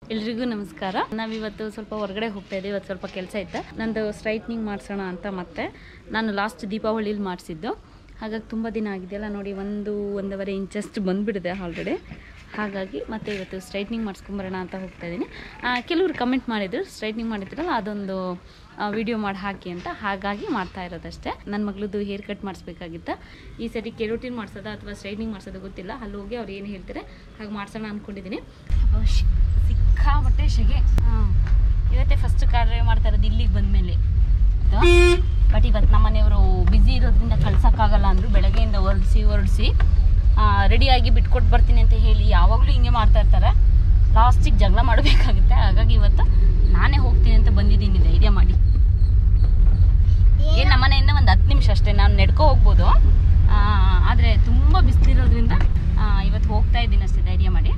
ಎಲ್ರಿಗೂ ನಮಸ್ಕಾರ ನಾವಿವತ್ತು ಸ್ವಲ್ಪ ಹೊರಗಡೆ ಹೋಗ್ತಾ ಇದ್ದೀವಿ ಇವತ್ತು ಸ್ವಲ್ಪ ಕೆಲಸ ಇತ್ತು ನಂದು ಸ್ಟ್ರೈಟ್ನಿಂಗ್ ಮಾಡಿಸೋಣ ಅಂತ ಮತ್ತೆ ನಾನು ಲಾಸ್ಟ್ ದೀಪಾವಳಿಲಿ ಮಾಡಿಸಿದ್ದು ಹಾಗಾಗಿ ತುಂಬ ದಿನ ಆಗಿದೆಯಲ್ಲ ನೋಡಿ ಒಂದು ಒಂದೂವರೆ ಇಂಚಷ್ಟು ಬಂದುಬಿಡಿದೆ ಆಲ್ರೆಡಿ ಹಾಗಾಗಿ ಮತ್ತೆ ಇವತ್ತು ಸ್ಟ್ರೈಟ್ನಿಂಗ್ ಮಾಡಿಸ್ಕೊಂಬರೋಣ ಅಂತ ಹೋಗ್ತಾ ಇದ್ದೀನಿ ಕೆಲವರು ಕಮೆಂಟ್ ಮಾಡಿದ್ರು ಸ್ಟ್ರೈಟ್ನಿಂಗ್ ಮಾಡಿದ್ರಲ್ಲ ಅದೊಂದು ವಿಡಿಯೋ ಮಾಡಿ ಹಾಕಿ ಅಂತ ಹಾಗಾಗಿ ಮಾಡ್ತಾ ಇರೋದಷ್ಟೇ ನನ್ನ ಮಗಳದ್ದು ಹೇರ್ ಕಟ್ ಮಾಡಿಸ್ಬೇಕಾಗಿತ್ತು ಈ ಸರಿ ಕೆರೋಟಿನ್ ಮಾಡಿಸೋದ ಅಥವಾ ಸ್ಟ್ರೈಟ್ನಿಂಗ್ ಮಾಡಿಸೋದು ಗೊತ್ತಿಲ್ಲ ಅಲ್ಲಿ ಹೋಗಿ ಅವ್ರು ಏನು ಹೇಳ್ತಾರೆ ಹಾಗೆ ಮಾಡ್ಸೋಣ ಅಂದ್ಕೊಂಡಿದ್ದೀನಿ ಸಿಕ್ಕಾಬಟ್ಟೆ ಶೆಗೆ ಹಾಂ ಇವತ್ತೇ ಫಸ್ಟ್ ಕಾರ್ ಡ್ರೈವ್ ಮಾಡ್ತಾ ಇರೋದು ಇಲ್ಲಿಗೆ ಬಂದಮೇಲೆ ಬಟ್ ಇವತ್ತು ನಮ್ಮ ಮನೆಯವರು ಬ್ಯುಸಿ ಇರೋದ್ರಿಂದ ಕಳ್ಸೋಕ್ಕಾಗಲ್ಲ ಅಂದರು ಬೆಳಗ್ಗೆಯಿಂದ ಹೊರಡಿಸಿ ಹೊರಡಿಸಿ ರೆಡಿಯಾಗಿ ಬಿಟ್ಕೊಟ್ಟು ಬರ್ತೀನಿ ಅಂತ ಹೇಳಿ ಯಾವಾಗಲೂ ಹಿಂಗೆ ಮಾಡ್ತಾ ಇರ್ತಾರೆ ಲಾಸ್ಟಿಗೆ ಜಗಳ ಮಾಡಬೇಕಾಗುತ್ತೆ ಹಾಗಾಗಿ ಇವತ್ತು ನಾನೇ ಹೋಗ್ತೀನಿ ಅಂತ ಬಂದಿದ್ದೀನಿ ಧೈರ್ಯ ಮಾಡಿ ಏನು ನಮ್ಮ ಮನೆಯಿಂದ ಒಂದು ಹತ್ತು ನಿಮಿಷ ಅಷ್ಟೇ ನಾನು ನಡ್ಕೊ ಹೋಗ್ಬೋದು ಆದರೆ ತುಂಬ ಬಿಸಿಲಿರೋದ್ರಿಂದ ಇವತ್ತು ಹೋಗ್ತಾ ಇದ್ದೀನಿ ಅಷ್ಟೇ ಧೈರ್ಯ ಮಾಡಿ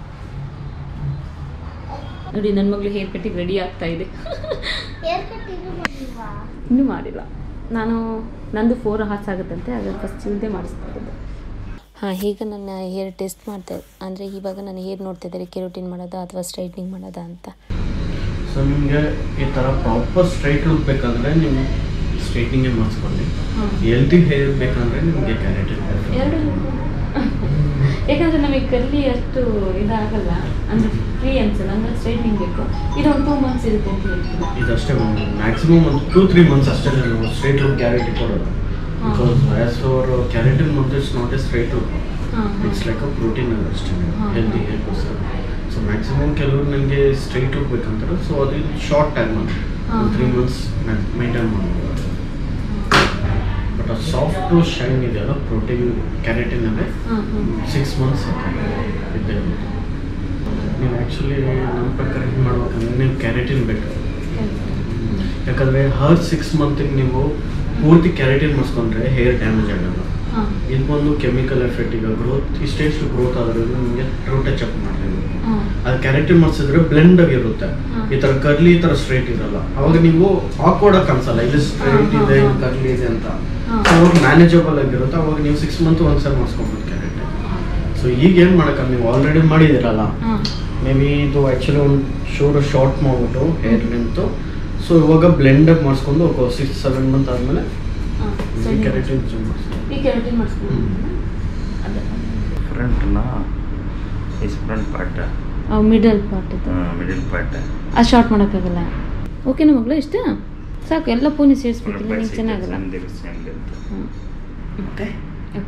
ನೋಡಿ ನನ್ನ ಮಗಳು ಹೇರ್ ಕಟ್ಟಿಗೆ ರೆಡಿ ಆಗ್ತಾ ಇದೆ ಹೇರ್ ಕಟ್ ಇನ್ನೂ ಮಾಡಿಲ್ವಾ ಇನ್ನೂ ಮಾಡಿಲ್ಲ ನಾನು ನಂದು ಫೋರ್ ಹಾರ್ಸ್ ಆಗುತ್ತಂತೆ ಹಾಗಾಗಿ ಫಸ್ಟ್ ಇಲ್ಲದೆ ಮಾಡಿಸ್ತಾ ಇರೋದು ಹಾಂ ಈಗ ನನ್ನ ಹೇರ್ ಟೆಸ್ಟ್ ಮಾಡ್ತಾ ಅಂದರೆ ಇವಾಗ ನಾನು ಹೇರ್ ನೋಡ್ತಾ ಇದ್ದಾರೆ ಕೆರೋಟಿನ್ ಮಾಡೋದಾ ಅಥವಾ ಸ್ಟ್ರೈಟ್ನಿಂಗ್ ಮಾಡೋದಾ ಅಂತ ಸೊ ನಿಮಗೆ ಈ ಥರ ಪ್ರಾಪರ್ ಸ್ಟ್ರೈಟ್ ಲುಕ್ ಬೇಕಂದ್ರೆ ನೀವು ಸ್ಟ್ರೈಟ್ನಿಂಗೇ ಮಾಡಿಸ್ಕೊಳ್ಳಿ ಎಲ್ದಿ ಹೇರ್ ಬೇಕಂದ್ರೆ ನಿಮಗೆ ಕ್ಯಾರೆಟಿನ್ ಎರಡು ಯಾಕಂದ್ರೆ ನಮಗೆ ಕರ್ಲಿ ಅಷ್ಟು ಇದಾಗಲ್ಲ ಅಂದ್ರೆ ಫ್ರೀ ಅನ್ಸಲ್ಲ ಅಂದ್ರೆ ಸ್ಟ್ರೈಟ್ನಿಂಗ್ ಬೇಕು ಇದು ಒಂದು ಟೂ ಮಂತ್ಸ್ ಇರುತ್ತೆ ಅಂತ ಹೇಳ್ತೀನಿ ಇದಷ್ಟೇ ಒಂದು ಮ್ಯಾಕ್ಸಿಮಮ್ ಒಂದು ಟೂ ತ್ರೀ ಮಂತ್ಸ್ ಅಷ್ಟೇ ನಾವು ಸ್ಟ್ರೈಟ್ ಲುಕ್ ಗ್ಯಾರಂಟಿ ಕೊಡೋದು ಬಿಕಾಸ್ ಆ್ಯಸ್ ಅವರ್ ಕ್ಯಾರೆಟಿನ್ ಮತ್ತು it's not a straight look ಹಾಂ ಇಟ್ಸ್ ಲೈಕ್ ಅ ಪ್ರೋಟೀನ್ ಅಷ್ಟೇ ಹಾ. ಹೆಲ್ದಿ ಹೇರ್ಗೋಸ್ಕರ ಸೊ ಮ್ಯಾಕ್ಸಿಮಮ್ ಕೆಲವರು ನನಗೆ ಸ್ಟ್ರೈಟ್ ಲುಕ್ ಬೇಕಂತಾರೆ ಸೊ ಅದು ಶಾರ್ಟ್ ಟೈಮ್ ಅದು ಹಾ. ತ್ರೀ ಮಂತ್ಸ್ ಮೇಂಟೈನ್ ಮಾಡ್ಬೋದು ಬಟ್ ಆ ಸಾಫ್ಟ್ ಶೈನ್ ಇದೆಯಲ್ಲ ಪ್ರೋಟೀನ್ ಕ್ಯಾರೆಟಿನ್ ಅಂದರೆ ಹಾಂ ಹಾಂ ಸಿಕ್ಸ್ ಮಂತ್ಸ್ ಇದ್ದೇ ಇರುತ್ತೆ. ನೀವು ಆ್ಯಕ್ಚುಲಿ ನಮ್ಮ ಪ್ರಕಾರ ಏನು ಮಾಡ್ಬೇಕಂದ್ರೆ ನೀವು ಕ್ಯಾರೆಟಿನ್ ಬೇಕು ಯಾಕಂದರೆ ಹರ್ ಸಿಕ್ಸ್ ಮಂತಿಗೆ ನೀವು ಪೂರ್ತಿ ಕ್ಯಾರೆಟಿನ್ ಮಾಡಿಸ್ಕೊಂಡ್ರೆ ಹೇರ್ ಡ್ಯಾಮೇಜ್ ಆಗಲ್ಲ ಹಾಂ ಇದು ಒಂದು ಕೆಮಿಕಲ್ ಎಫೆಕ್ಟ್ ಈಗ ಗ್ರೋತ್ ಇಷ್ಟೆಷ್ಟು ಗ್ರೋತ್ ಆದ್ರೆ ನಿಮಗೆ ರೂಟ್ ಟಚ್ ಮಾಡಲೇಬೇಕು ಹಾಂ ಅದು ಕ್ಯಾರೆಟಿನ್ ಮಾಡಿಸಿದ್ರೆ ಬ್ಲೆಂಡ್ ಆಗಿರುತ್ತೆ ಹಾ. ಈ ಥರ ಕರ್ಲಿ ಈ ಥರ ಸ್ಟ್ರೈಟ್ ಇರಲ್ಲ ಅವಾಗ ನೀವು ಆಕ್ವರ್ಡ್ ಆಗಿ ಕಾಣಿಸಲ್ಲ ಇಲ್ಲಿ ಸ್ಟ್ರೈಟ್ ಹಾ, ಇದೆ ಹಾ, ಇಲ್ಲಿ ಹಾ. ಕರ್ಲಿ ಇದೆ ಅಂತ ಹಾ. ಸೊ ಅವಾಗ ಮ್ಯಾನೇಜಬಲ್ ಆಗಿರುತ್ತೆ ಅವಾಗ ನೀವು ಸಿಕ್ಸ್ ಮಂತ್ ಒಂದ್ಸಲ ಮಾಡಿಸ್ಕೊಬೋದು ಕ್ಯಾರೆಟಿನ್ ಸೊ ಈಗ ಏನು ಮಾಡಕ್ಕಲ್ಲ ನೀವು ಆಲ್ರೆಡಿ ಮಾಡಿದಿರಲ್ಲ ಹಾಂ ಮೇ ಬಿ ಇದು ಆ್ಯಕ್ಚುಲಿ ಒಂದು ಶೂರ್ ಶಾರ್ಟ್ ಮಾಡ್ಬಿಟ್ಟು ಹೇರ್ ಲೆಂತು ಸೊ ಇವಾಗ ಬ್ಲೆಂಡ್ ಆಗಿ ಮಾಡಿಸ್ಕೊಂಡು ఒక ಸಿಕ್ಸ್ ಸೆವೆನ್ ಮಂತ್ ಆದಮೇಲೆ ಹಾಂ ಕ್ಯಾರೆಟಿನ್ ಈ ಕೆರಟಿನ್ ಮಾಡಿಸ್ಬೋದು ಅದೇ ಫ್ರಂಟ್ನ is front part middle part ಇದು ಮಿಡಲ್ ಪಾರ್ಟ್ ಅದು ಶಾರ್ಟ್ ಮಾಡೋಕ್ಕಾಗಲ್ಲ ಓಕೆನಾ ಮಗಳು ಇಷ್ಟ ಸಾಕು ಎಲ್ಲ ಪೂನಿ ಸೇರಿಸ್ಬೇಕಿಲ್ಲ ನಿಂಗೆ ಚೆನ್ನಾಗಲ್ಲ ಹ್ಞೂ ಓಕೆ ಓಕೆ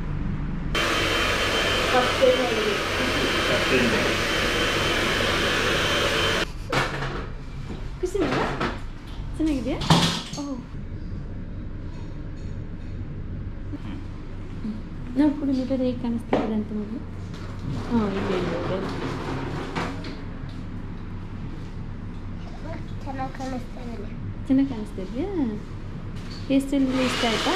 ಖುಷಿ ಮಗ ಚೆನ್ನಾಗಿದೆಯಾ ಓ ನೋಡ್ಕೊಂಡು ಮಿರರ್ ಹೇಗೆ ಕಾಣಿಸ್ತಿದೆ ಅಂತ ಮಗು ಹಾಂ ಇಲ್ಲ ಇಲ್ಲ ಇಲ್ಲ ಚೆನ್ನಾಗಿ ಕಾಣಿಸ್ತಾ ಇದ್ದಾನೆ ಚೆನ್ನಾಗಿ ಕಾಣಿಸ್ತಿದ್ಯಾ ಹೇರ್ ಸ್ಟೈಲ್ ಇಷ್ಟ ಆಯ್ತಾ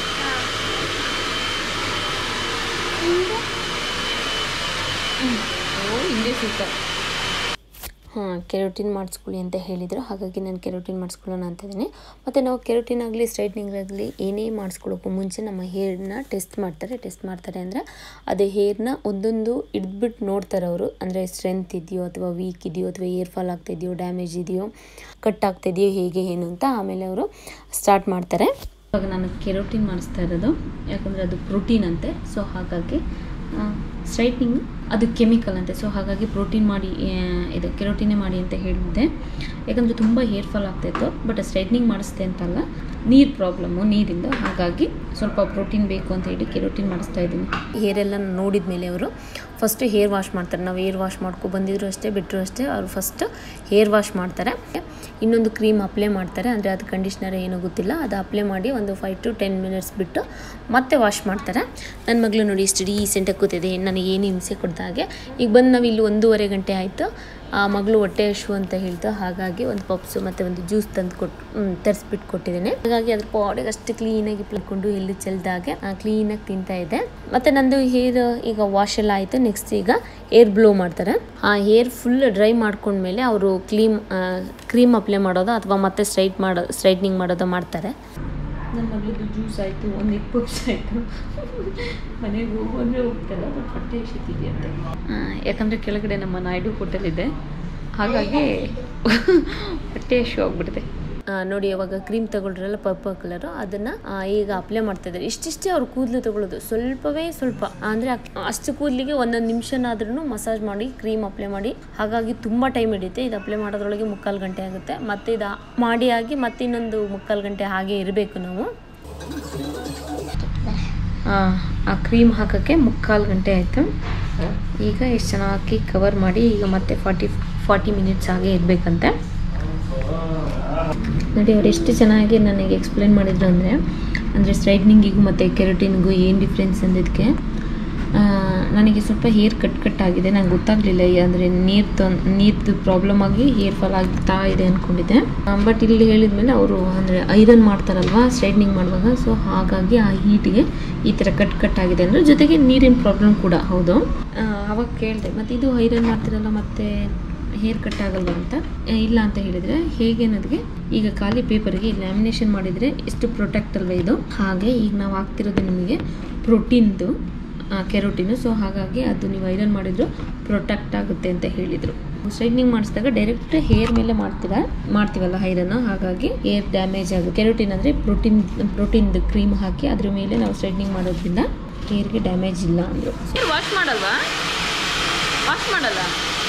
ಓ ಹಿಂಗೆ ಸೂಪರ್ ಹಾಂ ಕೆರೋಟಿನ್ ಮಾಡಿಸ್ಕೊಳ್ಳಿ ಅಂತ ಹೇಳಿದರು ಹಾಗಾಗಿ ನಾನು ಕೆರೋಟಿನ್ ಮಾಡಿಸ್ಕೊಳ್ಳೋಣ ಅಂತ ಇದ್ದೀನಿ ಮತ್ತು ನಾವು ಕೆರೋಟಿನ್ ಆಗಲಿ ಸ್ಟ್ರೈಟ್ನಿಂಗ್ ಆಗಲಿ ಏನೇ ಮಾಡಿಸ್ಕೊಳ್ಳೋಕ್ಕೂ ಮುಂಚೆ ನಮ್ಮ ಹೇರ್ನ ಟೆಸ್ಟ್ ಮಾಡ್ತಾರೆ ಟೆಸ್ಟ್ ಮಾಡ್ತಾರೆ ಅಂದರೆ ಅದೇ ಹೇರ್ನ ಒಂದೊಂದು ಹಿಡ್ದ್ಬಿಟ್ಟು ನೋಡ್ತಾರೆ ಅವರು ಅಂದರೆ ಸ್ಟ್ರೆಂತ್ ಇದೆಯೋ ಅಥವಾ ವೀಕ್ ಇದೆಯೋ ಅಥವಾ ಏರ್ ಫಾಲ್ ಆಗ್ತಿದೆಯೋ ಡ್ಯಾಮೇಜ್ ಇದೆಯೋ ಕಟ್ ಆಗ್ತಿದೆಯೋ ಹೇಗೆ ಏನು ಅಂತ ಆಮೇಲೆ ಅವರು ಸ್ಟಾರ್ಟ್ ಮಾಡ್ತಾರೆ ಇವಾಗ ನಾನು ಕೆರೋಟಿನ್ ಮಾಡಿಸ್ತಾ ಇರೋದು ಯಾಕಂದರೆ ಅದು ಪ್ರೋಟೀನ್ ಅಂತೆ ಸೊ ಹಾಗಾಗಿ ಸ್ಟ್ರೈಟ್ನಿಂಗ್ ಅದು ಕೆಮಿಕಲ್ ಅಂತೆ ಸೊ ಹಾಗಾಗಿ ಪ್ರೋಟೀನ್ ಮಾಡಿ ಆ, ಇದು ಕೆರೋಟಿನೇ ಮಾಡಿ ಅಂತ ಹೇಳಿದ್ದೆ ಯಾಕಂದರೆ ತುಂಬ ಹೇರ್ ಫಾಲ್ ಆಗ್ತಾಯಿತ್ತು ಬಟ್ ಸ್ಟ್ರೈಟ್ನಿಂಗ್ ಮಾಡಿಸ್ದೆ ಅಂತಲ್ಲ ನೀರು ಪ್ರಾಬ್ಲಮ್ಮು ನೀರಿಂದ ಹಾಗಾಗಿ ಸ್ವಲ್ಪ ಪ್ರೋಟೀನ್ ಬೇಕು ಅಂತ ಹೇಳಿ ಕೆರೋಟಿನ್ ಮಾಡಿಸ್ತಾ ಇದ್ದೀನಿ ಹೇರೆಲ್ಲ ನೋಡಿದ ಮೇಲೆ ಅವರು ಫಸ್ಟು ಹೇರ್ ವಾಶ್ ಮಾಡ್ತಾರೆ ನಾವು ಹೇರ್ ವಾಶ್ ಮಾಡ್ಕೊ ಬಂದಿದ್ರು ಅಷ್ಟೇ ಬಿಟ್ಟರು ಅಷ್ಟೇ ಅವರು ಫಸ್ಟ್ ಹೇರ್ ವಾಶ್ ಮಾಡ್ತಾರೆ ಇನ್ನೊಂದು ಕ್ರೀಮ್ ಅಪ್ಲೈ ಮಾಡ್ತಾರೆ ಅಂದರೆ ಅದು ಕಂಡೀಷ್ನರ್ ಏನೋ ಗೊತ್ತಿಲ್ಲ ಅದು ಅಪ್ಲೈ ಮಾಡಿ ಒಂದು ಫೈವ್ ಟು ಟೆನ್ ಮಿನಿಟ್ಸ್ ಬಿಟ್ಟು ಮತ್ತೆ ವಾಶ್ ಮಾಡ್ತಾರೆ ನನ್ನ ಮಗಳು ನೋಡಿ ಇಷ್ಟು ಡೀಸೆಂಟಾಗಿ ಕೂತಿದೆ ನನಗೆ ಏನು ಹಿಂಸೆ ಕೊಡ್ದ ಹಾಗೆ ಈಗ ಬಂದು ನಾವು ಇಲ್ಲಿ ಒಂದೂವರೆ ಗಂಟೆ ಆಯಿತು ಆ ಮಗಳು ಹೊಟ್ಟೆ ಹಶು ಅಂತ ಹೇಳ್ತು ಹಾಗಾಗಿ ಒಂದು ಪಪ್ಸು ಮತ್ತು ಒಂದು ಜ್ಯೂಸ್ ತಂದು ಕೊಟ್ಟು ತರಿಸ್ಬಿಟ್ಟು ಕೊಟ್ಟಿದ್ದೇನೆ ಹಾಗಾಗಿ ಅದ್ರ ಬಾಡಿಗೆ ಅಷ್ಟು ಕ್ಲೀನಾಗಿ ಪ್ಲಕ್ಕೊಂಡು ಎಲ್ಲಿ ಚೆಲ್ದಾಗೆ ಕ್ಲೀನಾಗಿ ತಿಂತಾ ಇದೆ ಮತ್ತು ನಂದು ಹೇರ್ ಈಗ ವಾಶ್ ಎಲ್ಲ ಆಯಿತು ನೆಕ್ಸ್ಟ್ ಈಗ ಏರ್ ಬ್ಲೋ ಮಾಡ್ತಾರೆ ಆ ಹೇರ್ ಫುಲ್ ಡ್ರೈ ಮಾಡ್ಕೊಂಡ್ಮೇಲೆ ಅವರು ಕ್ಲೀಮ್ ಕ್ರೀಮ್ ಅಪ್ಲೈ ಮಾಡೋದು ಅಥವಾ ಮತ್ತೆ ಸ್ಟ್ರೈಟ್ ಮಾಡೋ ಸ್ಟ್ರೈಟ್ನಿಂಗ್ ಮಾಡೋದು ಮಾಡ್ತಾರೆ ನನ್ನ ಮಗಳದ್ದು ಜ್ಯೂಸ್ ಆಯಿತು ಒಂದು ಎಗ್ ಪಪ್ಸ್ ಆಯಿತು ಮನೆಗೆ ಹೋಗು ಅಂದರೆ ಹೋಗ್ತಲ್ಲ ಬಟ್ ಹೊಟ್ಟೆ ಎಷ್ಟಿದೆಯಂತೆ ಯಾಕಂದರೆ ಕೆಳಗಡೆ ನಮ್ಮ ನಾಯ್ಡು ಹೋಟೆಲ್ ಇದೆ ಹಾಗಾಗಿ ಹೊಟ್ಟೆ ಶೂ ಆಗ್ಬಿಟ್ಟಿದೆ ಆ, ನೋಡಿ ಅವಾಗ ಕ್ರೀಮ್ ತಗೊಳ್ರಲ್ಲ ಪರ್ಪಲ್ ಕಲರು ಅದನ್ನು ಈಗ ಅಪ್ಲೈ ಮಾಡ್ತಾ ಇದ್ದಾರೆ ಇಷ್ಟಿಷ್ಟೇ ಅವ್ರು ಕೂದಲು ತಗೊಳ್ಳೋದು ಸ್ವಲ್ಪವೇ ಸ್ವಲ್ಪ ಅಂದರೆ ಅಷ್ಟು ಕೂದಲಿಗೆ ಒಂದೊಂದು ನಿಮಿಷನಾದ್ರೂ ಮಸಾಜ್ ಮಾಡಿ ಕ್ರೀಮ್ ಅಪ್ಲೈ ಮಾಡಿ ಹಾಗಾಗಿ ತುಂಬ ಟೈಮ್ ಹಿಡಿಯುತ್ತೆ ಇದು ಅಪ್ಲೈ ಮಾಡೋದ್ರೊಳಗೆ ಮುಕ್ಕಾಲು ಗಂಟೆ ಆಗುತ್ತೆ ಮತ್ತೆ ಇದು ಮಾಡಿ ಆಗಿ ಮತ್ತೆ ಇನ್ನೊಂದು ಮುಕ್ಕಾಲು ಗಂಟೆ ಹಾಗೆ ಇರಬೇಕು ನಾವು ಆ ಕ್ರೀಮ್ ಹಾಕೋಕ್ಕೆ ಮುಕ್ಕಾಲು ಗಂಟೆ ಆಯಿತು ಈಗ ಎಷ್ಟು ಚೆನ್ನಾಗಿ ಕವರ್ ಮಾಡಿ ಈಗ ಮತ್ತೆ ಫಾರ್ಟಿ ಫಾರ್ಟಿ ಮಿನಿಟ್ಸ್ ಹಾಗೆ ಇರಬೇಕಂತೆ ನೋಡಿ ಅವ್ರು ಎಷ್ಟು ಚೆನ್ನಾಗಿ ನನಗೆ ಎಕ್ಸ್ಪ್ಲೇನ್ ಮಾಡಿದ್ರು ಅಂದರೆ ಅಂದರೆ ಸ್ಟ್ರೈಟ್ನಿಂಗಿಗೂ ಮತ್ತು ಕೆರಟಿನ್ಗೂ ಏನು ಡಿಫ್ರೆನ್ಸ್ ಅಂದಿದ್ದಕ್ಕೆ ಆ, ನನಗೆ ಸ್ವಲ್ಪ ಹೇರ್ ಕಟ್ ಕಟ್ ಆಗಿದೆ ನಂಗೆ ಗೊತ್ತಾಗಲಿಲ್ಲ ಅಂದರೆ ನೀರು ತೊ ನೀರ್ದು ಪ್ರಾಬ್ಲಮ್ ಆಗಿ ಹೇರ್ ಫಾಲ್ ಆಗ್ತಾ ಇದೆ ಅಂದ್ಕೊಂಡಿದ್ದೆ ಬಟ್ ಇಲ್ಲಿ ಹೇಳಿದ್ಮೇಲೆ ಅವರು ಅಂದರೆ ಐರನ್ ಮಾಡ್ತಾರಲ್ವಾ ಸ್ಟ್ರೈಟ್ನಿಂಗ್ ಮಾಡುವಾಗ ಸೊ ಹಾಗಾಗಿ ಆ ಹೀಟಿಗೆ ಈ ಥರ ಕಟ್ ಕಟ್ ಆಗಿದೆ ಅಂದರೆ ಜೊತೆಗೆ ನೀರಿನ ಪ್ರಾಬ್ಲಮ್ ಕೂಡ ಹೌದು ಆ, ಅವಾಗ ಕೇಳಿದೆ ಮತ್ತು ಇದು ಐರನ್ ಮಾಡ್ತಿರಲ್ಲ ಮತ್ತೆ ಹೇರ್ ಕಟ್ ಆಗಲ್ವಾ ಅಂತ ಆ, ಇಲ್ಲ ಅಂತ ಹೇಳಿದರೆ ಹೇಗೆ ಅನ್ನೋದಕ್ಕೆ ಈಗ ಖಾಲಿ ಪೇಪರ್ಗೆ ಲ್ಯಾಮಿನೇಷನ್ ಮಾಡಿದರೆ ಎಷ್ಟು ಪ್ರೊಟೆಕ್ಟ್ ಅಲ್ವಾ ಇದು ಹಾಗೆ ಈಗ ನಾವು ಹಾಕ್ತಿರೋದು ನಿಮಗೆ ಪ್ರೋಟೀನ್ದು ಕೆರೋಟಿನು ಸೊ ಹಾಗಾಗಿ ಅದು ನೀವು ಐರನ್ ಮಾಡಿದ್ರು ಪ್ರೊಟೆಕ್ಟ್ ಆಗುತ್ತೆ ಅಂತ ಹೇಳಿದರು ಸ್ಟ್ರೈಟ್ನಿಂಗ್ ಮಾಡಿಸಿದಾಗ ಡೈರೆಕ್ಟ್ ಹೇರ್ ಮೇಲೆ ಮಾಡ್ತೀರಾ ಮಾಡ್ತೀವಲ್ಲ ಐರನ್ ಹಾಗಾಗಿ ಹೇರ್ ಡ್ಯಾಮೇಜ್ ಆಗುತ್ತೆ ಕೆರೋಟಿನ್ ಅಂದರೆ ಪ್ರೋಟೀನ್ ಪ್ರೋಟೀನ್ದು ಕ್ರೀಮ್ ಹಾಕಿ ಅದ್ರ ಮೇಲೆ ನಾವು ಸ್ಟ್ರೈಟ್ನಿಂಗ್ ಮಾಡೋದ್ರಿಂದ ಹೇರ್ಗೆ ಡ್ಯಾಮೇಜ್ ಇಲ್ಲ ಅಂದರು ವಾಶ್ ಮಾಡಲ್ವಾ ವಾಶ್ ಮಾಡಲ್ಲ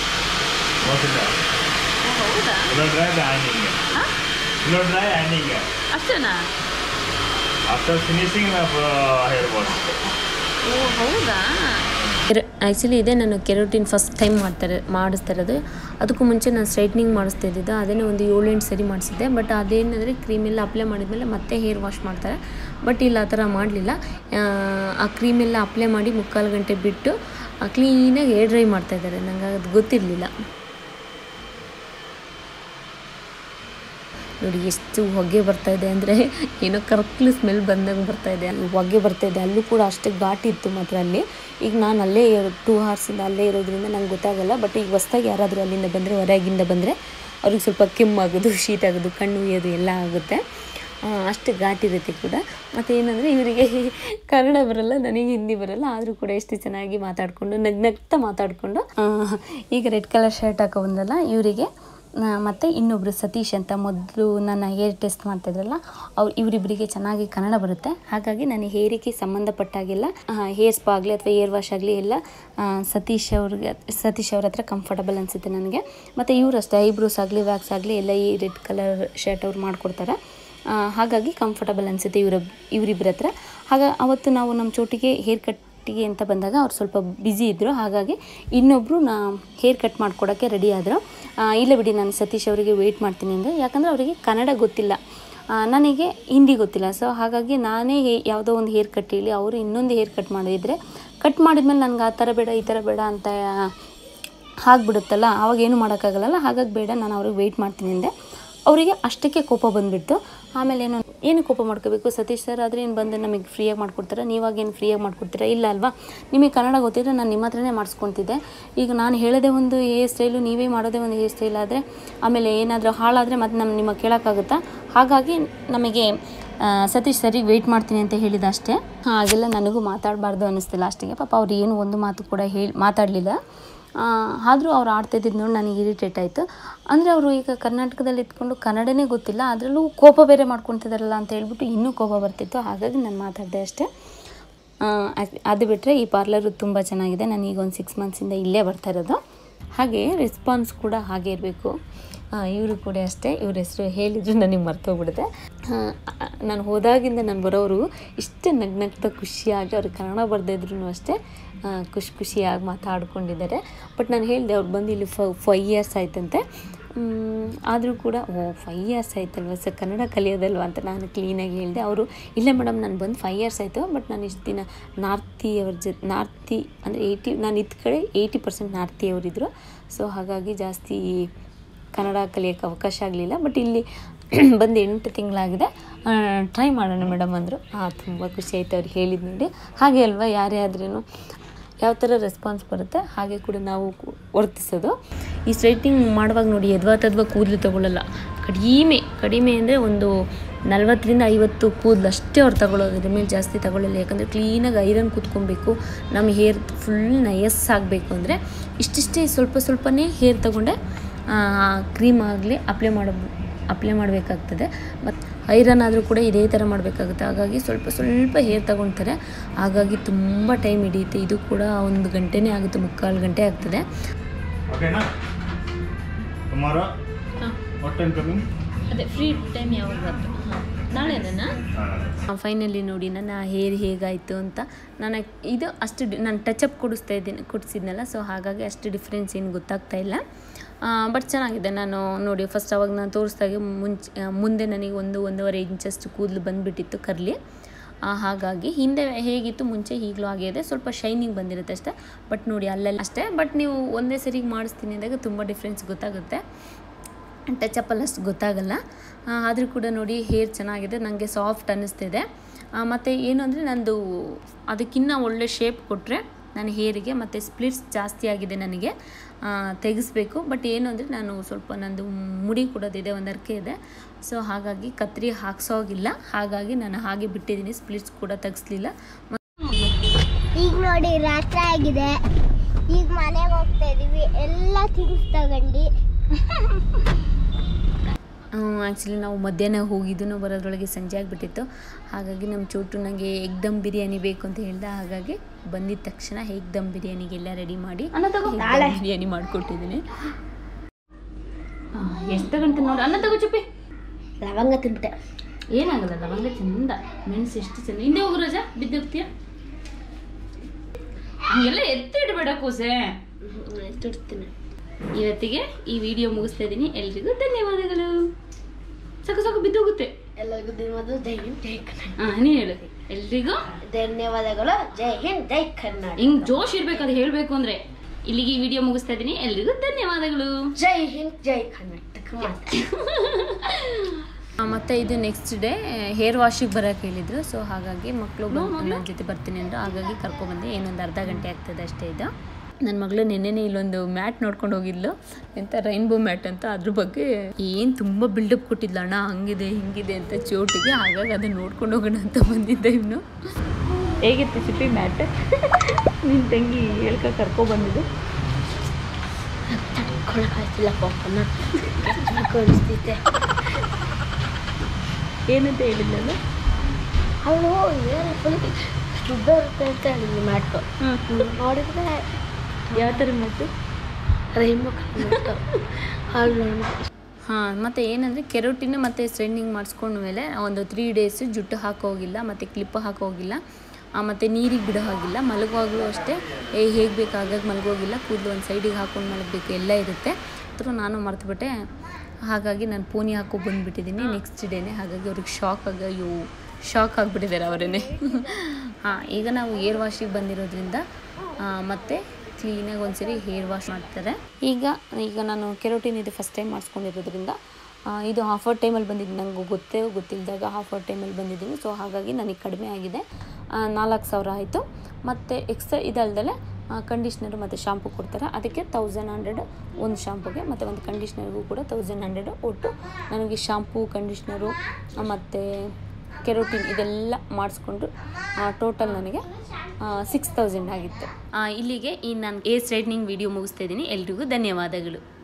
ಹೌದಾ Blow dry the ironing. Blow dry ironing. ಅಷ್ಟೇನಾ After finishing of uh, hair wash. ಓ ಹೌದಾ ಆ್ಯಕ್ಚುಲಿ ಇದೇ ನಾನು ಕೆರೋಟಿನ್ ಫಸ್ಟ್ ಟೈಮ್ ಮಾಡ್ತಾರೆ ಮಾಡಿಸ್ತಾ ಇರೋದು ಅದಕ್ಕೂ ಮುಂಚೆ ನಾನು ಸ್ಟ್ರೈಟ್ನಿಂಗ್ ಮಾಡಿಸ್ತಾ ಇದ್ದಿದ್ದು ಅದೇನೇ ಒಂದು ಏಳೆಂಟು ಸರಿ ಮಾಡಿಸಿದ್ದೆ ಬಟ್ ಅದೇನಂದರೆ ಕ್ರೀಮೆಲ್ಲ ಅಪ್ಲೈ ಮಾಡಿದ್ಮೇಲೆ ಮತ್ತೆ ಹೇರ್ ವಾಶ್ ಮಾಡ್ತಾರೆ ಬಟ್ ಇಲ್ಲಿ ಆ ಥರ ಮಾಡಲಿಲ್ಲ ಆ ಕ್ರೀಮೆಲ್ಲ ಅಪ್ಲೈ ಮಾಡಿ ಮುಕ್ಕಾಲು ಗಂಟೆ ಬಿಟ್ಟು ಕ್ಲೀನಾಗಿ ಹೇರ್ ಡ್ರೈ ಮಾಡ್ತಾ ಇದ್ದಾರೆ ನಂಗೆ ಅದು ಗೊತ್ತಿರಲಿಲ್ಲ ನೋಡಿ ಎಷ್ಟು ಹೊಗೆ ಬರ್ತಾ ಇದೆ ಅಂದರೆ ಏನೋ ಕರ್ಕ್ಲು ಸ್ಮೆಲ್ ಬಂದಂಗೆ ಬರ್ತಾ ಇದೆ ಹೊಗೆ ಬರ್ತಾ ಇದೆ ಅಲ್ಲೂ ಕೂಡ ಅಷ್ಟೇ ಘಾಟ್ ಇತ್ತು ಮಾತ್ರ ಅಲ್ಲಿ ಈಗ ನಾನು ಅಲ್ಲೇ ಟೂ ಅವರ್ಸಿಂದ ಅಲ್ಲೇ ಇರೋದ್ರಿಂದ ನಂಗೆ ಗೊತ್ತಾಗಲ್ಲ ಬಟ್ ಈಗ ಹೊಸ್ದಾಗಿ ಯಾರಾದರೂ ಅಲ್ಲಿಂದ ಬಂದರೆ ಹೊರಗಿಂದ ಬಂದರೆ ಅವ್ರಿಗೆ ಸ್ವಲ್ಪ ಕೆಮ್ಮಾಗೋದು ಶೀತ ಆಗೋದು ಕಣ್ಣು ಉಯ್ಯೋದು ಎಲ್ಲ ಆಗುತ್ತೆ ಆ, ಅಷ್ಟು ಘಾಟ್ ಇರುತ್ತೆ ಕೂಡ ಮತ್ತು ಏನಂದರೆ ಇವರಿಗೆ ಕನ್ನಡ ಬರಲ್ಲ ನನಗೆ ಹಿಂದಿ ಬರಲ್ಲ ಆದರೂ ಕೂಡ ಎಷ್ಟು ಚೆನ್ನಾಗಿ ಮಾತಾಡಿಕೊಂಡು ನಗ್ನಗ್ತಾ ಮಾತಾಡಿಕೊಂಡು ಈಗ ರೆಡ್ ಕಲರ್ ಶರ್ಟ್ ಹಾಕೋ ಬಂದಲ್ಲ ಇವರಿಗೆ ಮತ್ತು ಇನ್ನೊಬ್ಬರು ಸತೀಶ್ ಅಂತ ಮೊದಲು ನನ್ನ ಹೇರ್ ಟೆಸ್ಟ್ ಮಾಡ್ತಾಯಿದ್ರಲ್ಲ ಅವ್ರು ಇವರಿಬ್ಬರಿಗೆ ಚೆನ್ನಾಗಿ ಕನ್ನಡ ಬರುತ್ತೆ ಹಾಗಾಗಿ ನಾನು ಹೇರಿಗೆ ಸಂಬಂಧಪಟ್ಟಾಗೆಲ್ಲ ಹೇರ್ ಸ್ಪಾ ಆಗಲಿ ಅಥವಾ ಹೇರ್ ವಾಶ್ ಆಗಲಿ ಎಲ್ಲ ಆ, ಸತೀಶ್ ಅವ್ರಿಗೆ ಸತೀಶ್ ಅವ್ರ ಹತ್ರ ಕಂಫರ್ಟಬಲ್ ಅನಿಸುತ್ತೆ ನನಗೆ ಮತ್ತು ಇವರು ಅಷ್ಟೇ ಐಬ್ರೋಸ್ ಆಗಲಿ ವ್ಯಾಕ್ಸ್ ಆಗಲಿ ಎಲ್ಲ ಈ ರೆಡ್ ಕಲರ್ ಶರ್ಟ್ ಅವ್ರು ಮಾಡಿಕೊಡ್ತಾರೆ ಆ, ಹಾಗಾಗಿ ಕಂಫರ್ಟಬಲ್ ಅನಿಸುತ್ತೆ ಇವರ ಇವರಿಬ್ಬರ ಹತ್ರ ಆಗ ಅವತ್ತು ನಾವು ನಮ್ಮ ಚೋಟಿಗೆ ಹೇರ್ ಕಟ್ಟಿಗೆ ಅಂತ ಬಂದಾಗ ಅವ್ರು ಸ್ವಲ್ಪ ಬ್ಯುಸಿ ಇದ್ದರು ಹಾಗಾಗಿ ಇನ್ನೊಬ್ಬರು ನಾ ಹೇರ್ ಕಟ್ ಮಾಡ್ಕೊಡೋಕ್ಕೆ ರೆಡಿ ಆದರು ಇಲ್ಲ ಬಿಡಿ ನಾನು ಸತೀಶ್ ಅವರಿಗೆ ವೆಯ್ಟ್ ಮಾಡ್ತೀನಿ ಅಂದರೆ ಯಾಕಂದರೆ ಅವರಿಗೆ ಕನ್ನಡ ಗೊತ್ತಿಲ್ಲ ಆ, ನನಗೆ ಹಿಂದಿ ಗೊತ್ತಿಲ್ಲ ಸೊ ಹಾಗಾಗಿ ನಾನೇ ಹೇ- ಯಾವುದೋ ಒಂದು ಹೇರ್ ಕಟ್ ಹೇಳಿ ಅವರು ಇನ್ನೊಂದು ಹೇರ್ ಕಟ್ ಮಾಡಿದರೆ ಕಟ್ ಮಾಡಿದ್ಮೇಲೆ ನನಗೆ ಆ ಥರ ಬೇಡ ಈ ಥರ ಬೇಡ ಅಂತ ಆಗ್ಬಿಡುತ್ತಲ್ಲ ಆವಾಗ ಏನು ಮಾಡೋಕ್ಕಾಗಲ್ಲ ಹಾಗಾಗಿ ಬೇಡ ನಾನು ಅವ್ರಿಗೆ ವೆಯ್ಟ್ ಮಾಡ್ತೀನಿ ಅಂದೆ ಅವರಿಗೆ ಅಷ್ಟಕ್ಕೆ ಕೋಪ ಬಂದುಬಿಡ್ತು ಆಮೇಲೆ ಏನು ಏನು ಕೋಪ ಮಾಡ್ಕೋಬೇಕು ಸತೀಶ್ ಸರ್ ಆದರೆ ಏನು ಬಂದು ನಮಗೆ ಫ್ರೀಯಾಗಿ ಮಾಡ್ಕೊಡ್ತೀರಾ ನೀವಾಗೇನು ಫ್ರೀಯಾಗಿ ಮಾಡ್ಕೊಡ್ತೀರಾ ಇಲ್ಲ ಅಲ್ವಾ ನಿಮಗೆ ಕನ್ನಡ ಗೊತ್ತಿದ್ರೆ ನಾನು ನಿಮ್ಮ ಹತ್ರನೇ ಮಾಡಿಸ್ಕೊತಿದ್ದೆ ಈಗ ನಾನು ಹೇಳೋದೇ ಒಂದು ಹೇರ್ ಸ್ಟೈಲು ನೀವೇ ಮಾಡೋದೇ ಒಂದು ಹೇರ್ ಸ್ಟೈಲ್ ಆದರೆ ಆಮೇಲೆ ಏನಾದರೂ ಹಾಳಾದರೆ ಮತ್ತೆ ನಮ್ಮ ನಿಮಗೆ ಕೇಳೋಕ್ಕಾಗುತ್ತಾ ಹಾಗಾಗಿ ನಮಗೆ ಆ, ಸತೀಶ್ ಸರಿಗೆ ವೆಯ್ಟ್ ಮಾಡ್ತೀನಿ ಅಂತ ಹೇಳಿದ ಅಷ್ಟೇ ಹಾಗೆಲ್ಲ ನನಗೂ ಮಾತಾಡಬಾರ್ದು ಅನ್ನಿಸ್ತಿಲ್ಲ ಅಷ್ಟಿಗೆ ಪಾಪ ಅವ್ರು ಏನು ಒಂದು ಮಾತು ಕೂಡ ಹೇಳಿ ಮಾತಾಡಲಿಲ್ಲ ಆದರೂ ಅವ್ರು ಆಡ್ತಾಯಿದ್ದು ನೋಡಿ ನನಗೆ ಇರಿಟೇಟ್ ಆಯಿತು ಅಂದರೆ ಅವರು ಈಗ ಕರ್ನಾಟಕದಲ್ಲಿ ಇದ್ಕೊಂಡು ಕನ್ನಡನೇ ಗೊತ್ತಿಲ್ಲ ಅದರಲ್ಲೂ ಕೋಪ ಬೇರೆ ಮಾಡ್ಕೊತಿದಾರಲ್ಲ ಅಂತ ಹೇಳ್ಬಿಟ್ಟು ಇನ್ನೂ ಕೋಪ ಬರ್ತಿತ್ತು ಹಾಗಾಗಿ ನಾನು ಮಾತಾಡಿದೆ ಅಷ್ಟೇ ಆ, ಅದ್- ಅದು ಬಿಟ್ಟರೆ ಈ ಪಾರ್ಲರು ತುಂಬ ಚೆನ್ನಾಗಿದೆ ನಾನು ಈಗ ಒಂದು ಸಿಕ್ಸ್ ಮಂತ್ಸಿಂದ ಇಲ್ಲೇ ಬರ್ತಾ ಇರೋದು ಹಾಗೆ ರೆಸ್ಪಾನ್ಸ್ ಕೂಡ ಹಾಗೆ ಇರಬೇಕು ಇವರು ಕೂಡ ಅಷ್ಟೇ ಇವ್ರ ಹೆಸರು ಹೇಳಿದ್ರು ನನಗೆ ಮರ್ತೋಗ್ಬಿಡುತ್ತೆ ನಾನು ಹೋದಾಗಿಂದ ನಾನು ಬರೋರು ಇಷ್ಟು ನಗ್ನಗ್ತಾ ಖುಷಿಯಾಗಿ ಅವ್ರಿಗೆ ಕನ್ನಡ ಬರ್ದೇ ಇದ್ರೂ ಅಷ್ಟೇ ಆ, ಖುಷಿ ಖುಷಿಯಾಗಿ ಮಾತಾಡ್ಕೊಂಡಿದ್ದಾರೆ ಬಟ್ ನಾನು ಹೇಳಿದೆ ಅವ್ರು ಬಂದು ಇಲ್ಲಿ ಫ ಫೈವ್ ಇಯರ್ಸ್ ಆಯ್ತಂತೆ ಆದರೂ ಕೂಡ ಓ ಫೈವ್ ಇಯರ್ಸ್ ಆಯ್ತಲ್ವ ಸರ್ ಕನ್ನಡ ಕಲಿಯೋದಲ್ವ ಅಂತ ನಾನು ಕ್ಲೀನಾಗಿ ಹೇಳಿದೆ ಅವರು ಇಲ್ಲ ಮೇಡಮ್ ನಾನು ಬಂದು ಫೈವ್ ಇಯರ್ಸ್ ಆಯಿತು ಬಟ್ ನಾನು ಇಷ್ಟು ದಿನ ನಾರ್ತಿ ಅವ್ರ ಜೊತೆ ನಾರ್ತಿ ಅಂದರೆ ಏಯ್ಟಿ ನಾನು ಇದ್ದ ಕಡೆ ಏಯ್ಟಿ ಪರ್ಸೆಂಟ್ ನಾರ್ತಿ ಅವರಿದ್ದರು ಸೊ ಹಾಗಾಗಿ ಜಾಸ್ತಿ ಕನ್ನಡ ಕಲಿಯೋಕ್ಕೆ ಅವಕಾಶ ಆಗಲಿಲ್ಲ ಬಟ್ ಇಲ್ಲಿ ಬಂದು ಎಂಟು ತಿಂಗಳಾಗಿದೆ ಟ್ರೈ ಮಾಡೋಣ ಮೇಡಮ್ ಅಂದರು ಹಾಂ ತುಂಬ ಖುಷಿ ಆಯ್ತು ಅವ್ರು ಹೇಳಿದ್ದು ನೋಡಿ ಹಾಗೆ ಅಲ್ವಾ ಯಾರೇ ಆದ್ರೂ ಯಾವ ಥರ ರೆಸ್ಪಾನ್ಸ್ ಬರುತ್ತೆ ಹಾಗೆ ಕೂಡ ನಾವು ಕು- ವರ್ತಿಸೋದು ಈ ಸ್ಟ್ರೈಟಿಂಗ್ ಮಾಡುವಾಗ ನೋಡಿ ಎದ್ವಾ ತದ್ವಾ ಕೂದಲು ತಗೊಳ್ಳಲ್ಲ ಕಡಿಮೆ ಕಡಿಮೆ ಅಂದರೆ ಒಂದು ನಲ್ವತ್ತರಿಂದ ಐವತ್ತು ಕೂದಲು ಅಷ್ಟೇ ಅವ್ರು ತಗೊಳ್ಳೋದು ಇದ್ರ ಮೇಲೆ ಜಾಸ್ತಿ ತಗೊಳ್ಳಲ್ಲ ಯಾಕಂದರೆ ಕ್ಲೀನಾಗಿ ಐರನ್ ಕೂತ್ಕೊಬೇಕು ನಮ್ಮ ಹೇರ್ ಫುಲ್ ನಯಸ್ಸಾಗಬೇಕು ಅಂದರೆ ಇಷ್ಟಿಷ್ಟೇ ಸ್ವಲ್ಪ ಸ್ವಲ್ಪನೇ ಹೇರ್ ತಗೊಂಡೆ ಕ್ರೀಮ್ ಆಗಲಿ ಅಪ್ಲೈ ಮಾಡ ಅಪ್ಲೈ ಮಾಡಬೇಕಾಗ್ತದೆ ಮತ್ತು ಐರನ್ ಆದರೂ ಕೂಡ ಇದೇ ಥರ ಮಾಡಬೇಕಾಗುತ್ತೆ ಹಾಗಾಗಿ ಸ್ವಲ್ಪ ಸ್ವಲ್ಪ ಹೇರ್ ತಗೊಳ್ತಾರೆ ಹಾಗಾಗಿ ತುಂಬ ಟೈಮ್ ಹಿಡಿಯುತ್ತೆ ಇದು ಕೂಡ ಒಂದು ಗಂಟೆನೇ ಆಗುತ್ತೆ ಮುಕ್ಕಾಲು ಗಂಟೆ ಆಗ್ತದೆ ಓಕೆನಾ ಟುಮಾರೋ ವಾಟ್ ಟೈಮ್ ಕಮಿಂಗ್ ಅದೇ ಫ್ರೀ ಟೈಮ್ ಯಾವಾಗ ಬಂತು ನಾಳೆನಾ ಫೈನಲಿ ನೋಡಿ ನನ್ನ ಹೇರ್ ಹೇಗಾಯಿತು ಅಂತ ನನಗೆ ಇದು ಅಷ್ಟು ಡಿ ನಾನು ಟಚಪ್ ಕೊಡಿಸ್ತಾ ಇದ್ದೀನಿ ಕೊಡಿಸಿದ್ನಲ್ಲ ಸೊ ಹಾಗಾಗಿ ಅಷ್ಟು ಡಿಫ್ರೆನ್ಸ್ ಏನು ಗೊತ್ತಾಗ್ತಾ ಇಲ್ಲ ಬಟ್ ಚೆನ್ನಾಗಿದೆ ನಾನು ನೋಡಿ ಫಸ್ಟ್ ಅವಾಗ ನಾನು ತೋರಿಸ್ದಾಗೆ ಮುಂಚೆ ಆ, ಮುಂದೆ ನನಗೆ ಒಂದು ಒಂದೂವರೆ ಇಂಚಷ್ಟು ಕೂದಲು ಬಂದುಬಿಟ್ಟಿತ್ತು ಕರ್ಲಿ ಆ, ಹಾಗಾಗಿ ಹಿಂದೆ ಹೇಗಿತ್ತು ಮುಂಚೆ ಈಗಲೂ ಆಗಿದೆ ಸ್ವಲ್ಪ ಶೈನಿಂಗ್ ಬಂದಿರುತ್ತೆ ಅಷ್ಟೇ ಬಟ್ ನೋಡಿ ಅಲ್ಲೆಲ್ಲ ಅಷ್ಟೇ ಬಟ್ ನೀವು ಒಂದೇ ಸರಿಗೆ ಮಾಡಿಸ್ತೀನಿ ಅಂದಾಗ ತುಂಬ ಡಿಫ್ರೆನ್ಸ್ ಗೊತ್ತಾಗುತ್ತೆ ಟಚಪ್ಪಲ್ಲಿ ಅಷ್ಟು ಗೊತ್ತಾಗಲ್ಲ ಆದರೂ ಕೂಡ ನೋಡಿ ಹೇರ್ ಚೆನ್ನಾಗಿದೆ ನನಗೆ ಸಾಫ್ಟ್ ಅನ್ನಿಸ್ತಿದೆ ಮತ್ತು ಏನು ಅಂದರೆ ನಂದು ಅದಕ್ಕಿಂತ ಒಳ್ಳೆ ಶೇಪ್ ಕೊಟ್ಟರೆ ನನ್ನ ಹೇರಿಗೆ ಮತ್ತು ಸ್ಪ್ಲಿಟ್ಸ್ ಜಾಸ್ತಿ ಆಗಿದೆ ನನಗೆ ಆ, ತೆಗೆಸ್ಬೇಕು ಬಟ್ ಏನು ಅಂದರೆ ನಾನು ಸ್ವಲ್ಪ ನಂದು ಮುಡಿ ಕೊಡೋದಿದೆ ಒಂದು ಅರ್ಕೆ ಇದೆ ಸೊ ಹಾಗಾಗಿ ಕತ್ರಿ ಹಾಕ್ಸೋಗಿಲ್ಲ ಹಾಗಾಗಿ ನಾನು ಹಾಗೆ ಬಿಟ್ಟಿದ್ದೀನಿ ಸ್ಪ್ಲಿಟ್ಸ್ ಕೂಡ ತೆಗಿಸ್ಲಿಲ್ಲ ಈಗ ನೋಡಿ ರಾತ್ರಿ ಆಗಿದೆ ಈಗ ಮನೆಗೆ ಹೋಗ್ತಾ ಇದೀವಿ ಎಲ್ಲ ಥಿಂಗ್ಸ್ ತಗೊಂಡು ಆ್ಯಕ್ಚುಲಿ ನಾವು ಮಧ್ಯಾಹ್ನ ಹೋಗಿದ್ದು ಬರೋದ್ರೊಳಗೆ ಸಂಜೆ ಆಗಿಬಿಟ್ಟಿತ್ತು ಹಾಗಾಗಿ ನಮ್ಮ ಚೋಟು ನನಗೆ ಎಗ್ ದಮ್ ಬಿರಿಯಾನಿ ಬೇಕು ಅಂತ ಹೇಳ್ದೆ ಹಾಗಾಗಿ ಬಂದಿದ ತಕ್ಷಣ ಎಗ್ ದಮ್ ಬಿರಿಯಾನಿಗೆಲ್ಲ ರೆಡಿ ಮಾಡಿ ಅನ್ನ ತಗೋ egg dum ಬಿರಿಯಾನಿ ಮಾಡಿಕೊಟ್ಟಿದ್ದೀನಿ ಎಷ್ಟು ತಗೊಂತ ನೋಡಿ ಅನ್ನ ತಗೋ ಚುಪ್ಪಿ ಲವಂಗ ತಿಂಬಿಟ್ಟೆ ಏನಾಗಲ್ಲ ಲವಂಗ ಚಂದ ಮೆಣಸು ಎಷ್ಟು ಚಂದ ಹಿಂದೆ ಹೋಗು ರಜಾ ಬಿದ್ದೋಗ್ತೀಯ ಹಂಗೆಲ್ಲ ಎತ್ತಿಡ್ಬೇಡ ಕೂಸೆ ತುಡ್ತೀನಿ ಇವತ್ತಿಗೆ ಈ ವಿಡಿಯೋ ಮುಗಿಸ್ತಾ ಇದ್ದೀನಿ ಎಲ್ರಿಗೂ ಧನ್ಯವಾದಗಳು ಸಾಕು ಸಾಕು ಬಿದ್ದೋಗುತ್ತೆ ಎಲ್ಲರಿಗೂ ಧನ್ಯವಾದ ಜೈ ಹಿಂದ್ ಜೈ ಕನ್ನಡ ಹಾ ನೀನು ಹೇಳು ಎಲ್ರಿಗೂ ಧನ್ಯವಾದಗಳು ಜೈ ಹಿಂದ್ ಜೈ ಕನ್ನಡ ಹಿಂಗ್ ಜೋಶ್ ಇರ್ಬೇಕು ಅದು ಹೇಳ್ಬೇಕು ಅಂದ್ರೆ ಇಲ್ಲಿಗೆ ಈ ವಿಡಿಯೋ ಮುಗಿಸ್ತಾ ಇದ್ದೀನಿ ಎಲ್ರಿಗೂ ಧನ್ಯವಾದಗಳು ಜೈ ಹಿಂದ್ ಜೈ ಕರ್ನಾಟಕ ಮಾತೆ ಆ, ಮತ್ತೆ ಇದು ನೆಕ್ಸ್ಟ್ ಡೇ ಹೇರ್ ವಾಶಿಗೆ ಬರೋಕೆ ಹೇಳಿದ್ರು ಸೊ ಹಾಗಾಗಿ ಮಕ್ಕಳು ನನ್ನ ಜೊತೆ ಬರ್ತೀನಿ ಅಂದರು ಹಾಗಾಗಿ ಕರ್ಕೊಬಂದೆ ಏನೊಂದು ಅರ್ಧ ಗಂಟೆ ಆಗ್ತದೆ ಅಷ್ಟೇ ಇದು ನನ್ನ ಮಗಳು ನೆನ್ನೆನೇ ಇಲ್ಲೊಂದು ಮ್ಯಾಟ್ ನೋಡ್ಕೊಂಡು ಹೋಗಿದ್ಲು ಎಂಥ ರೈನ್ಬೋ ಮ್ಯಾಟ್ ಅಂತ ಅದ್ರ ಬಗ್ಗೆ ಏನು ತುಂಬ ಬಿಲ್ಡಪ್ ಕೊಟ್ಟಿದ್ಲು ಅಣ್ಣ ಹಂಗಿದೆ ಹಿಂಗಿದೆ ಅಂತ ಚೋಟಿಗೆ ಹಾಗಾಗಿ ಅದನ್ನ ನೋಡ್ಕೊಂಡು ಹೋಗೋಣ ಅಂತ ಬಂದಿದ್ದೆ ಇವನು ಹೇಗಿತ್ತು ಚಿಪ್ಪಿ ಮ್ಯಾಟ್ ನಿನ್ನ ತಂಗಿ ಹೇಳ್ಕ ಕರ್ಕೊ ಬಂದಿದ್ದು ತಡ್ಕೊಳಕ್ಕಾಗ್ತಿಲ್ಲ ಪಾಪನ ಅನಿಸ್ತಿದ್ದೆ ಏನಂತ ಹೇಳಿದ್ಲಲ್ಲ ಅವಳು ಏನು ಫುಲ್ ಶುದ್ಧ ಇರುತ್ತೆ ಅಂತ ಹೇಳಿದ್ವಿ ಮ್ಯಾಟು ನೋಡಿದ್ರೆ ಯಾವ ಥರ ಮ್ಯಾಟು ರೈನ್ಬೋ ಮ್ಯಾಟು ಅಲ್ಲಿ ಹಾಂ ಮತ್ತು ಏನಂದರೆ ಕೆರೋಟಿನ್ ಮತ್ತು ಸ್ಟ್ರೈನಿಂಗ್ ಮಾಡಿಸ್ಕೊಂಡ ಮೇಲೆ ಒಂದು ತ್ರೀ ಡೇಸ್ ಜುಟ್ಟು ಹಾಕೋಗಿಲ್ಲ ಮತ್ತು ಕ್ಲಿಪ್ ಹಾಕೋಗಿಲ್ಲ ಮತ್ತು ನೀರಿಗೆ ಬಿಡೋ ಹಾಗಿಲ್ಲ ಮಲಗುವಾಗಲೂ ಅಷ್ಟೇ ಏ ಹೇಗೆ ಬೇಕಾಗಾಗ ಮಲಗೋಗಿಲ್ಲ ಕೂದಲು ಒಂದು ಸೈಡಿಗೆ ಹಾಕೊಂಡು ಮಲಗಬೇಕು ಎಲ್ಲ ಇರುತ್ತೆ ಆದರೂ ನಾನು ಮರ್ತುಬಿಟ್ಟೆ ಹಾಗಾಗಿ ನಾನು ಪೋನಿ ಹಾಕೋ ಬಂದುಬಿಟ್ಟಿದ್ದೀನಿ ನೆಕ್ಸ್ಟ್ ಡೇನೇ ಹಾಗಾಗಿ ಅವ್ರಿಗೆ ಶಾಕ್ ಆಗ ಅಯ್ಯೋ ಶಾಕ್ ಆಗಿಬಿಟ್ಟಿದ್ದಾರೆ ಅವರೇ ಹಾಂ ಈಗ ನಾವು ಏರ್ ವಾಶಿಗೆ ಬಂದಿರೋದ್ರಿಂದ ಆ, ಮತ್ತೆ ಕ್ಲೀನಾಗಿ ಒಂದ್ಸರಿ ಹೇರ್ ವಾಶ್ ಮಾಡ್ತಾರೆ ಈಗ ಈಗ ನಾನು ಕೆರೋಟಿನ್ ಇದು ಫಸ್ಟ್ ಟೈಮ್ ಮಾಡಿಸ್ಕೊಂಡಿರೋದ್ರಿಂದ ಆ, ಇದು ಆಫರ್ ಟೈಮಲ್ಲಿ ಬಂದಿದ್ದು ನನಗೆ ಗೊತ್ತೇ ಗೊತ್ತಿಲ್ಲದಾಗ ಆಫರ್ ಟೈಮಲ್ಲಿ ಬಂದಿದ್ದೀನಿ ಸೊ ಹಾಗಾಗಿ ನನಗೆ ಕಡಿಮೆ ಆಗಿದೆ ನಾಲ್ಕು ಸಾವಿರ ಆಯಿತು ಮತ್ತು ಎಕ್ಸ್ಟ್ರಾ ಇದಲ್ದಲೆ ಕಂಡೀಷ್ನರು ಮತ್ತು ಶಾಂಪು ಕೊಡ್ತಾರೆ ಅದಕ್ಕೆ ತೌಸಂಡ್ ಹಂಡ್ರೆಡ್ ಒಂದು ಶಾಂಪುಗೆ ಮತ್ತು ಒಂದು ಕಂಡೀಷ್ನರ್ಗೂ ಕೂಡ ತೌಸಂಡ್ ಹಂಡ್ರೆಡ್ ಒಟ್ಟು ನನಗೆ ಶಾಂಪೂ ಕಂಡೀಷ್ನರು ಮತ್ತು ಕೆರೋಟಿನ್ ಇದೆಲ್ಲ ಮಾಡಿಸ್ಕೊಂಡು ಟೋಟಲ್ ನನಗೆ ಸಿಕ್ಸ್ ತೌಸಂಡ್ ಆಗಿತ್ತು ಆ, ಇಲ್ಲಿಗೆ ಈ ನಾನು ಏರ್ ಸ್ಟ್ರೈಟ್ನಿಂಗ್ ವಿಡಿಯೋ ಮುಗಿಸ್ತಾ ಇದ್ದೀನಿ ಎಲ್ರಿಗೂ ಧನ್ಯವಾದಗಳು